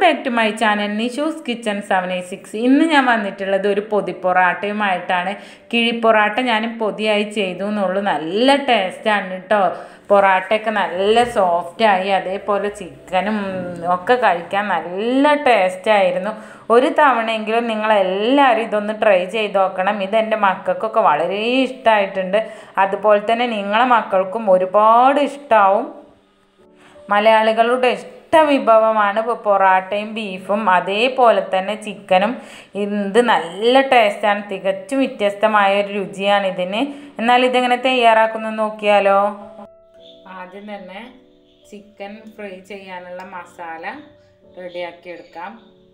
back to my channel Nishu's kitchen seven eight six ഇന്ന് ഞാൻ വന്നിട്ടുള്ളത് ഒരു പൊതി പൊറാട്ടയുമായിട്ടാണ് കിഴി പൊറാട്ട ഞാൻ പൊതിയായി ചെയ്തു എന്നുള്ളൂ നല്ല ടേസ്റ്റാണ് കേട്ടോ പൊറാട്ടയൊക്കെ നല്ല സോഫ്റ്റായി അതേപോലെ ചിക്കനും ഒക്കെ കഴിക്കാൻ നല്ല ടേസ്റ്റായിരുന്നു ഒരു തവണയെങ്കിലും നിങ്ങളെല്ലാവരും ഇതൊന്ന് ട്രൈ ചെയ്ത് നോക്കണം ഇതെൻ്റെ മക്കൾക്കൊക്കെ വളരെ ഇഷ്ടമായിട്ടുണ്ട് അതുപോലെ തന്നെ നിങ്ങളെ മക്കൾക്കും ഒരുപാട് ഇഷ്ടമാവും മലയാളികളുടെ ഇഷ്ട വിഭവമാണ് ഇപ്പോൾ പൊറാട്ടയും ബീഫും അതേപോലെ തന്നെ ചിക്കനും ഇത് നല്ല ടേസ്റ്റാണ് തികച്ചും വ്യത്യസ്തമായ ഒരു രുചിയാണ് ഇതിന് എന്നാൽ ഇതെങ്ങനെ തയ്യാറാക്കുന്നു നോക്കിയാലോ ആദ്യം തന്നെ ചിക്കൻ ഫ്രൈ ചെയ്യാനുള്ള മസാല റെഡിയാക്കി എടുക്കാം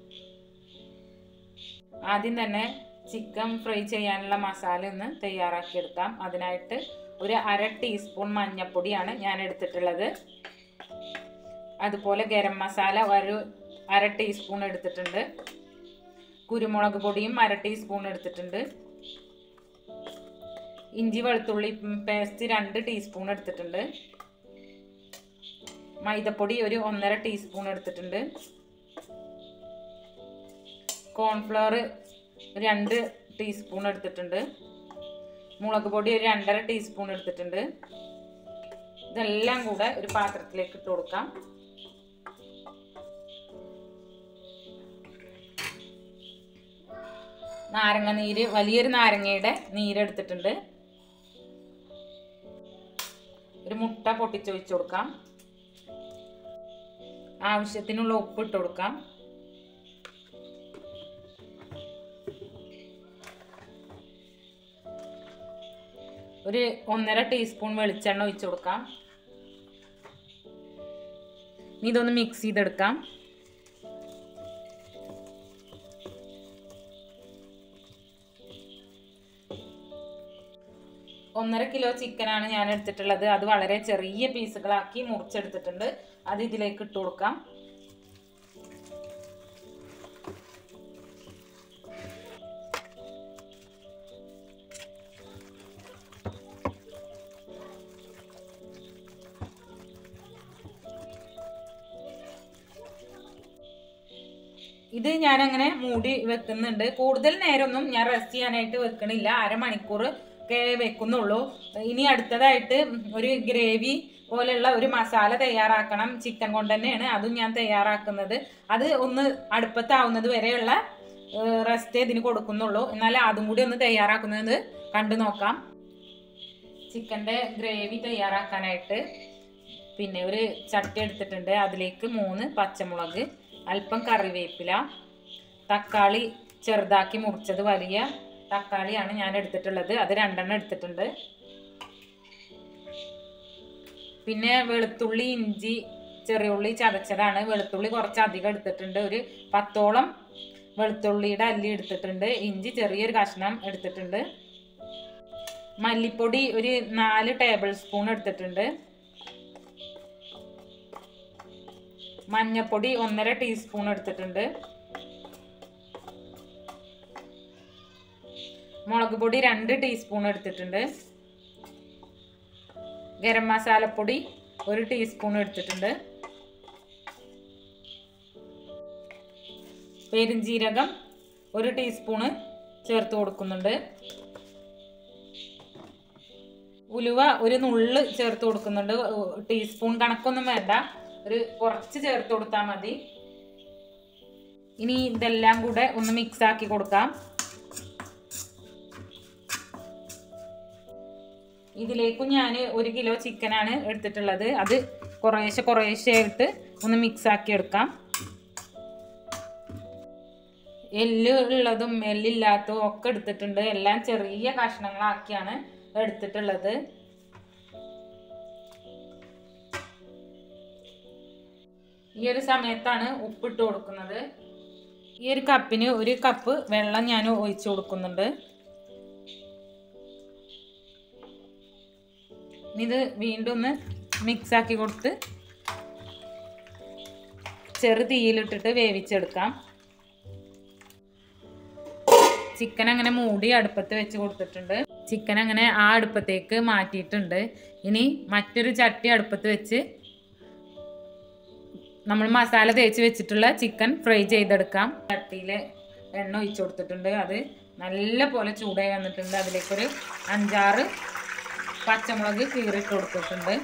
ആദ്യം തന്നെ ചിക്കൻ ഫ്രൈ ചെയ്യാനുള്ള മസാല ഒന്ന് തയ്യാറാക്കി എടുക്കാം അതിനായിട്ട് ഒരു അര ടീസ്പൂൺ മഞ്ഞൾപ്പൊടിയാണ് ഞാൻ എടുത്തിട്ടുള്ളത് അതുപോലെ ഗരം മസാല ഒരു അര ടീസ്പൂൺ എടുത്തിട്ടുണ്ട് കുരുമുളക് പൊടിയും അര ടീസ്പൂൺ എടുത്തിട്ടുണ്ട് ഇഞ്ചി വെളുത്തുള്ളി പേസ്റ്റ് രണ്ട് ടീസ്പൂൺ എടുത്തിട്ടുണ്ട് മൈദപ്പൊടി ഒരു ഒന്നര ടീസ്പൂൺ എടുത്തിട്ടുണ്ട് കോൺഫ്ലവർ രണ്ട് ടീസ്പൂൺ എടുത്തിട്ടുണ്ട് മുളക് പൊടി ഒരു രണ്ടര ടീസ്പൂൺ എടുത്തിട്ടുണ്ട് ഇതെല്ലാം കൂടെ ഒരു പാത്രത്തിലേക്ക് ഇട്ട് കൊടുക്കാം നാരങ്ങ നീര് വലിയൊരു നാരങ്ങയുടെ നീരെടുത്തിട്ടുണ്ട് ഒരു മുട്ട പൊട്ടിച്ചൊഴിച്ച് കൊടുക്കാം ആവശ്യത്തിനുള്ള ഉപ്പ് ഇട്ട് കൊടുക്കാം ഒരു ഒന്നര ടീസ്പൂൺ വെളിച്ചെണ്ണ ഒഴിച്ചു കൊടുക്കാം ഇനി ഇതൊന്ന് മിക്സ് ചെയ്തെടുക്കാം ഒന്നര കിലോ ചിക്കനാണ് ഞാൻ എടുത്തിട്ടുള്ളത് അത് വളരെ ചെറിയ പീസുകളാക്കി മുറിച്ചെടുത്തിട്ടുണ്ട് അത് ഇതിലേക്ക് ഇട്ട് കൊടുക്കാം ഇത് ഞാനങ്ങനെ മൂടി വെക്കുന്നുണ്ട് കൂടുതൽ നേരമൊന്നും ഞാൻ റെസ്റ്റ് ചെയ്യാനായിട്ട് വെക്കണില്ല അരമണിക്കൂർ ഒക്കെ വെക്കുന്നുള്ളൂ ഇനി അടുത്തതായിട്ട് ഒരു ഗ്രേവി പോലെയുള്ള ഒരു മസാല തയ്യാറാക്കണം ചിക്കൻ കൊണ്ട് തന്നെയാണ് അതും ഞാൻ തയ്യാറാക്കുന്നത് അത് ഒന്ന് അടുപ്പത്താവുന്നത് വരെയുള്ള റെസ്റ്റ് ഇതിന് കൊടുക്കുന്നുള്ളൂ എന്നാൽ അതും കൂടി ഒന്ന് തയ്യാറാക്കുന്നത് കണ്ടു നോക്കാം ചിക്കൻ്റെ ഗ്രേവി തയ്യാറാക്കാനായിട്ട് പിന്നെ ഒരു ചട്ടി എടുത്തിട്ടുണ്ട് അതിലേക്ക് മൂന്ന് പച്ചമുളക് അല്പം കറിവേപ്പില തക്കാളി ചെറുതാക്കി മുറിച്ചത് വലിയ തക്കാളിയാണ് ഞാൻ എടുത്തിട്ടുള്ളത് അത് രണ്ടെണ്ണം എടുത്തിട്ടുണ്ട് പിന്നെ വെളുത്തുള്ളി ഇഞ്ചി ചെറിയുള്ളി ചതച്ചതാണ് വെളുത്തുള്ളി കുറച്ച് അധികം എടുത്തിട്ടുണ്ട് ഒരു പത്തോളം വെളുത്തുള്ളിയുടെ അല്ലി എടുത്തിട്ടുണ്ട് ഇഞ്ചി ചെറിയൊരു കഷ്ണം എടുത്തിട്ടുണ്ട് മല്ലിപ്പൊടി ഒരു നാല് ടേബിൾ സ്പൂൺ എടുത്തിട്ടുണ്ട് മഞ്ഞപ്പൊടി ഒന്നര ടീസ്പൂൺ എടുത്തിട്ടുണ്ട് മുളക് പൊടി രണ്ട് ടീസ്പൂൺ എടുത്തിട്ടുണ്ട് ഗരം മസാലപ്പൊടി ഒരു ടീസ്പൂൺ എടുത്തിട്ടുണ്ട് പെരുംജീരകം ഒരു ടീസ്പൂണ് ചേർത്ത് കൊടുക്കുന്നുണ്ട് ഉലുവ ഒരു നുള്ള് ചേർത്ത് കൊടുക്കുന്നുണ്ട് ടീസ്പൂൺ കണക്കൊന്നും വേണ്ട ഒരു കുറച്ച് ചേർത്ത് കൊടുത്താൽ മതി ഇനി ഇതെല്ലാം കൂടെ ഒന്ന് മിക്സ് ആക്കി കൊടുക്കാം ഇതിലേക്കും ഞാൻ ഒരു കിലോ ചിക്കനാണ് എടുത്തിട്ടുള്ളത് അത് കുറേശ്ശെ കുറേശ്ശെ ആയിട്ട് ഒന്ന് മിക്സ് ആക്കി എടുക്കാം എല്ല് ഉള്ളതും എല്ലില്ലാത്തതും ഒക്കെ എടുത്തിട്ടുണ്ട് എല്ലാം ചെറിയ കഷ്ണങ്ങളാക്കിയാണ് എടുത്തിട്ടുള്ളത് ഈ ഒരു സമയത്താണ് ഉപ്പിട്ട് കൊടുക്കുന്നത് ഈ ഒരു കപ്പിന് ഒരു കപ്പ് വെള്ളം ഞാൻ ഒഴിച്ചു കൊടുക്കുന്നുണ്ട് ഇത് വീണ്ടും ഒന്ന് മിക്സ് ആക്കി കൊടുത്ത് ചെറു തീയിലിട്ടിട്ട് വേവിച്ചെടുക്കാം ചിക്കൻ അങ്ങനെ മൂടി അടുപ്പത്ത് വെച്ച് കൊടുത്തിട്ടുണ്ട് ചിക്കൻ അങ്ങനെ ആ അടുപ്പത്തേക്ക് മാറ്റിയിട്ടുണ്ട് ഇനി മറ്റൊരു ചട്ടി അടുപ്പത്ത് വെച്ച് നമ്മൾ മസാല തേച്ച് വെച്ചിട്ടുള്ള ചിക്കൻ ഫ്രൈ ചെയ്തെടുക്കാം ചട്ടിയിൽ എണ്ണ ഒഴിച്ചു കൊടുത്തിട്ടുണ്ട് അത് നല്ല പോലെ ചൂടായി വന്നിട്ടുണ്ട് അതിലേക്കൊരു അഞ്ചാറ് പച്ചമുളക് കീറിട്ട് കൊടുത്തിട്ടുണ്ട്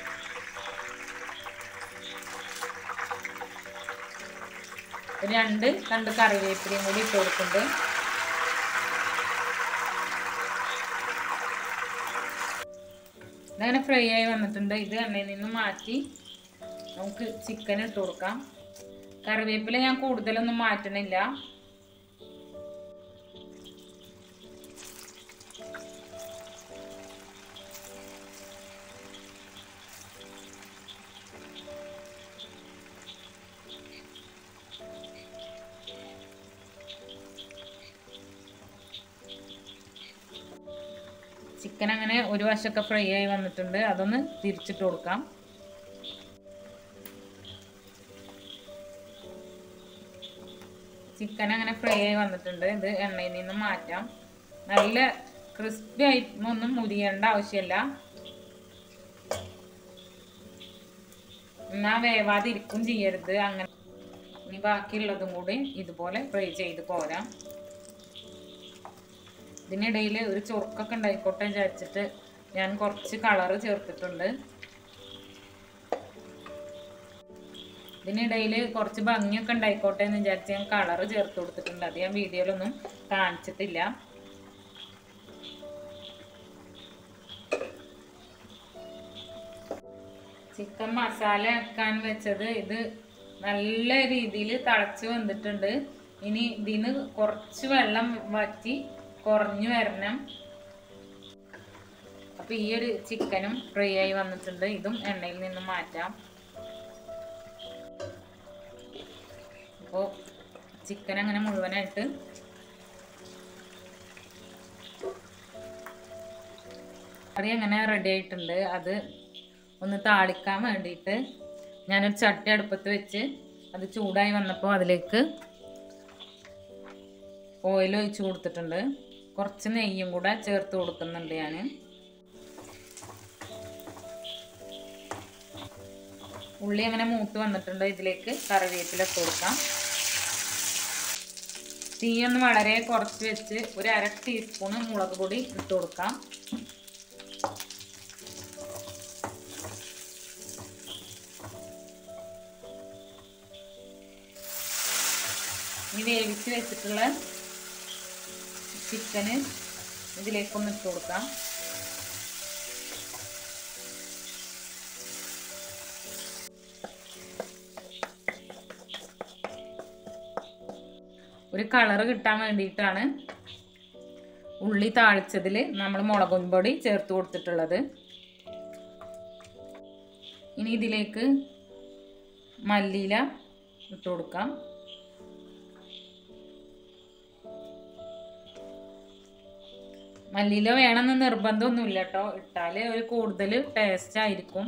ഒരു രണ്ട് രണ്ട് കറിവേപ്പിലയും കൂടി ഇട്ട് കൊടുക്കുന്നുണ്ട് ഇതങ്ങനെ ഫ്രൈ ആയി വന്നിട്ടുണ്ട് ഇത് എണ്ണയിൽ നിന്ന് മാറ്റി നമുക്ക് ചിക്കൻ ഇട്ട് കൊടുക്കാം കറിവേപ്പില ഞാൻ കൂടുതലൊന്നും മാറ്റണില്ല ചിക്കൻ അങ്ങനെ ഒരു വശമൊക്കെ ഫ്രൈ ആയി വന്നിട്ടുണ്ട് അതൊന്ന് തിരിച്ചിട്ട് കൊടുക്കാം ചിക്കൻ അങ്ങനെ ഫ്രൈ ആയി വന്നിട്ടുണ്ട് ഇത് എണ്ണയിൽ നിന്ന് മാറ്റാം നല്ല ക്രിസ്പി ആയി ഒന്നും മുരിയേണ്ട ആവശ്യമില്ല എന്നാ വേവാതിരിക്കും ചെയ്യരുത് അങ്ങനെ ഇനി ബാക്കിയുള്ളതും കൂടി ഇതുപോലെ ഫ്രൈ ചെയ്ത് പോരാം ഇതിനിടയിൽ ഒരു ചൊറുക്കൊക്കെ ഉണ്ടായിക്കോട്ടെ വിചാരിച്ചിട്ട് ഞാൻ കുറച്ച് കളറ് ചേർത്തിട്ടുണ്ട് ഇതിനിടയിൽ കുറച്ച് ഭംഗിയൊക്കെ ഉണ്ടായിക്കോട്ടെ എന്ന് വിചാരിച്ച് ഞാൻ കളറ് ചേർത്ത് കൊടുത്തിട്ടുണ്ട് അത് ഞാൻ വീഡിയോയിലൊന്നും കാണിച്ചിട്ടില്ല ചിക്കൻ മസാല ആക്കാൻ വെച്ചത് ഇത് നല്ല രീതിയിൽ തിളച്ച് വന്നിട്ടുണ്ട് ഇനി ഇതിന് കുറച്ച് വെള്ളം വറ്റി കുറഞ്ഞു വരണം അപ്പൊ ഈ ഒരു ചിക്കനും ഫ്രൈ ആയി വന്നിട്ടുണ്ട് ഇതും എണ്ണയിൽ നിന്ന് മാറ്റാം അപ്പോൾ ചിക്കൻ അങ്ങനെ മുഴുവനായിട്ട് കറി അങ്ങനെ റെഡി ആയിട്ടുണ്ട് അത് ഒന്ന് താളിക്കാൻ വേണ്ടിയിട്ട് ഞാനൊരു ചട്ടി അടുപ്പത്ത് വെച്ച് അത് ചൂടായി വന്നപ്പോൾ അതിലേക്ക് ഓയിൽ ഒഴിച്ച് കൊടുത്തിട്ടുണ്ട് കുറച്ച് നെയ്യും കൂടെ ചേർത്ത് കൊടുക്കുന്നുണ്ട് ഞാൻ ഉള്ളി അങ്ങനെ മൂത്ത് വന്നിട്ടുണ്ട് ഇതിലേക്ക് കറിവേപ്പില ഇട്ട് കൊടുക്കാം തീയൊന്ന് വളരെ കുറച്ച് വെച്ച് ഒരു അര ടീസ്പൂണ് മുളക് പൊടി ഇട്ട് കൊടുക്കാം ഇനി വേവിച്ച് വെച്ചിട്ടുള്ള ചിക്കന് ഇതിലേക്കൊന്ന് ഇട്ട് കൊടുക്കാം ഒരു കളറ് കിട്ടാൻ വേണ്ടിയിട്ടാണ് ഉള്ളി താളിച്ചതിൽ നമ്മൾ മുളകും പൊടി ചേർത്ത് കൊടുത്തിട്ടുള്ളത് ഇനി ഇതിലേക്ക് മല്ലിയില ഇട്ട് കൊടുക്കാം മല്ലിയില വേണമെന്ന് നിർബന്ധമൊന്നുമില്ല കേട്ടോ ഇട്ടാൽ ഒരു കൂടുതൽ ടേസ്റ്റ് ആയിരിക്കും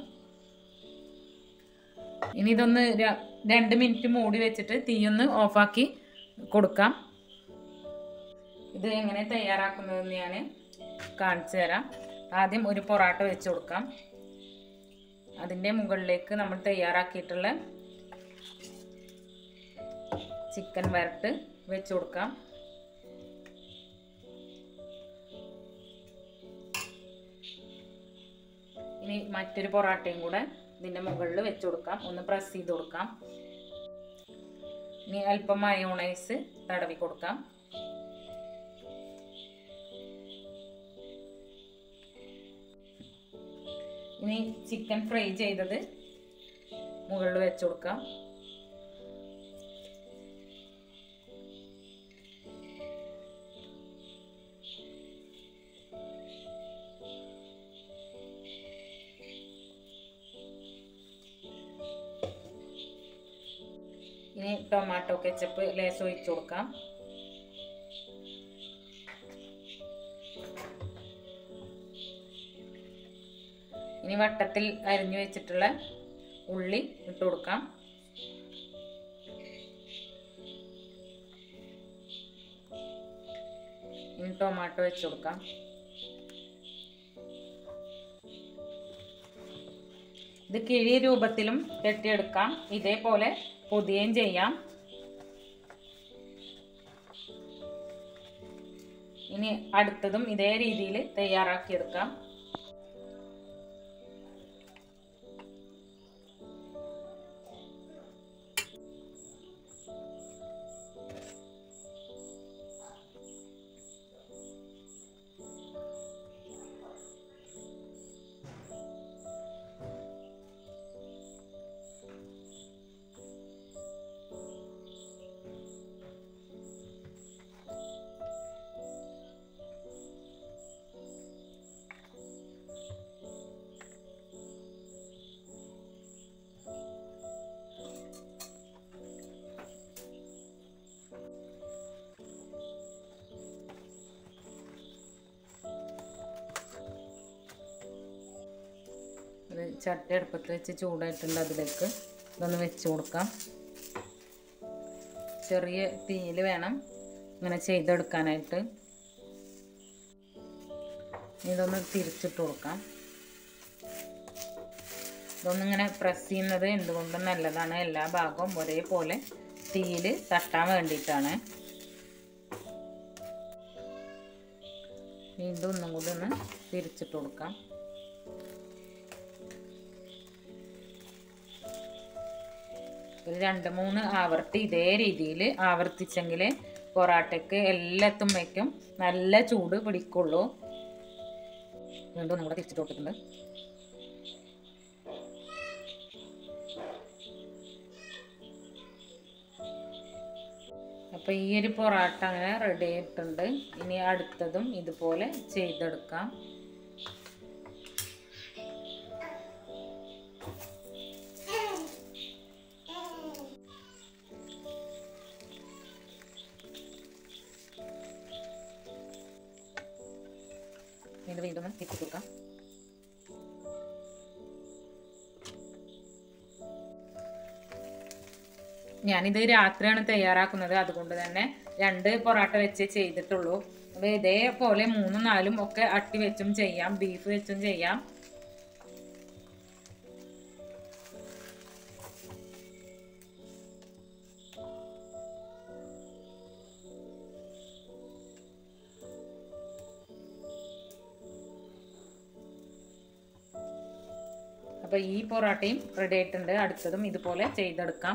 ഇനി ഇതൊന്ന് ര- രണ്ട് മിനിറ്റ് മൂടി വെച്ചിട്ട് തീയൊന്ന് ഓഫാക്കി കൊടുക്കാം ഇത് എങ്ങനെ തയ്യാറാക്കുന്നതെന്ന് ഞാൻ കാണിച്ചു തരാം ആദ്യം ഒരു പൊറാട്ട വെച്ച് കൊടുക്കാം അതിൻ്റെ മുകളിലേക്ക് നമ്മൾ തയ്യാറാക്കിയിട്ടുള്ള ചിക്കൻ വരട്ട് വെച്ച് കൊടുക്കാം ഇനി മറ്റൊരു പൊറാട്ടയും കൂടെ ഇതിൻ്റെ മുകളിൽ വെച്ച് കൊടുക്കാം ഒന്ന് പ്രസ് ചെയ്ത് കൊടുക്കാം ഇനി അല്പം മയോണൈസ് തടവി കൊടുക്കാം ഇനി ചിക്കൻ ഫ്രൈ ചെയ്തത് മുകളിൽ വെച്ച് കൊടുക്കാം ഇനി ടൊമാറ്റോ കെച്ചപ്പ് ലേസം ഒഴിച്ചു കൊടുക്കാം ഇനി വട്ടത്തിൽ അരിഞ്ഞു വെച്ചിട്ടുള്ള ഉള്ളി ഇട്ട് കൊടുക്കാം ഇനി ടൊമാറ്റോ വെച്ച് കൊടുക്കാം ഇത് കിഴി രൂപത്തിലും കെട്ടിയെടുക്കാം ഇതേപോലെ പൊതിയുകയും ചെയ്യാം ഇനി അടുത്തതും ഇതേ രീതിയിൽ തയ്യാറാക്കിയെടുക്കാം ഇത് ചട്ടി അടുപ്പത്ത് വെച്ച് ചൂടായിട്ടുണ്ട് അതിലേക്ക് ഇതൊന്ന് വെച്ച് കൊടുക്കാം ചെറിയ തീയിൽ വേണം ഇങ്ങനെ ചെയ്തെടുക്കാനായിട്ട് ഇതൊന്ന് തിരിച്ചിട്ട് കൊടുക്കാം ഇതൊന്നിങ്ങനെ പ്രസ് ചെയ്യുന്നത് എന്തുകൊണ്ടും നല്ലതാണ് എല്ലാ ഭാഗവും ഒരേപോലെ തീയിൽ തട്ടാൻ വേണ്ടിയിട്ടാണ് വീണ്ടും ഒന്നും കൂടി ഒന്ന് തിരിച്ചിട്ട് കൊടുക്കാം ഒരു രണ്ട് മൂന്ന് ആവർത്തി ഇതേ രീതിയിൽ ആവർത്തിച്ചെങ്കിൽ പൊറാട്ടയ്ക്ക് എല്ലാത്തും വയ്ക്കും നല്ല ചൂട് പിടിക്കുള്ളൂ വീണ്ടും ഒന്നും കൂടെ തിരിച്ചിട്ട് കൊടുത്തിട്ടുണ്ട് അപ്പോൾ ഈ ഒരു പൊറാട്ട അങ്ങനെ റെഡി ആയിട്ടുണ്ട് ഇനി അടുത്തതും ഇതുപോലെ ചെയ്തെടുക്കാം ഇത് വീണ്ടും ഒന്ന് തിരിച്ചു കൊടുക്കാം ഞാനിത് രാത്രിയാണ് തയ്യാറാക്കുന്നത് അതുകൊണ്ട് തന്നെ രണ്ട് പൊറോട്ട വെച്ച് ചെയ്തിട്ടുള്ളൂ അപ്പോൾ ഇതേപോലെ മൂന്നും നാലും ഒക്കെ അട്ടി വെച്ചും ചെയ്യാം ബീഫ് വെച്ചും ചെയ്യാം അപ്പോൾ ഈ പൊറോട്ടയും റെഡി ആയിട്ടുണ്ട് അടുത്തതും ഇതുപോലെ ചെയ്തെടുക്കാം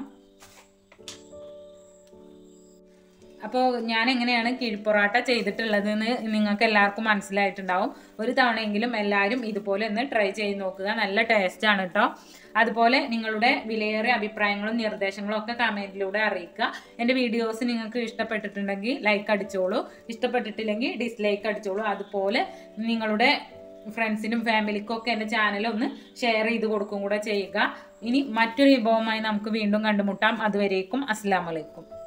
അപ്പോൾ ഞാൻ എങ്ങനെയാണ് കിഴിപ്പൊറാട്ട ചെയ്തിട്ടുള്ളതെന്ന് നിങ്ങൾക്ക് എല്ലാവർക്കും മനസ്സിലായിട്ടുണ്ടാവും ഒരു തവണയെങ്കിലും എല്ലാവരും ഇതുപോലെ ഒന്ന് ട്രൈ ചെയ്ത് നോക്കുക നല്ല ടേസ്റ്റ് ആണ് കേട്ടോ അതുപോലെ നിങ്ങളുടെ വിലയേറിയ അഭിപ്രായങ്ങളും നിർദ്ദേശങ്ങളും ഒക്കെ കമൻറ്റിലൂടെ അറിയിക്കുക എൻ്റെ വീഡിയോസ് നിങ്ങൾക്ക് ഇഷ്ടപ്പെട്ടിട്ടുണ്ടെങ്കിൽ ലൈക്ക് അടിച്ചോളൂ ഇഷ്ടപ്പെട്ടിട്ടില്ലെങ്കിൽ ഡിസ്ലൈക്ക് അടിച്ചോളൂ അതുപോലെ നിങ്ങളുടെ ഫ്രണ്ട്സിനും ഫാമിലിക്കും ഒക്കെ എൻ്റെ ചാനൽ ഒന്ന് ഷെയർ ചെയ്ത് കൊടുക്കും കൂടെ ചെയ്യുക ഇനി മറ്റൊരു വിഭവമായി നമുക്ക് വീണ്ടും കണ്ടുമുട്ടാം അതുവരേക്കും അസ്സാം വലൈക്കും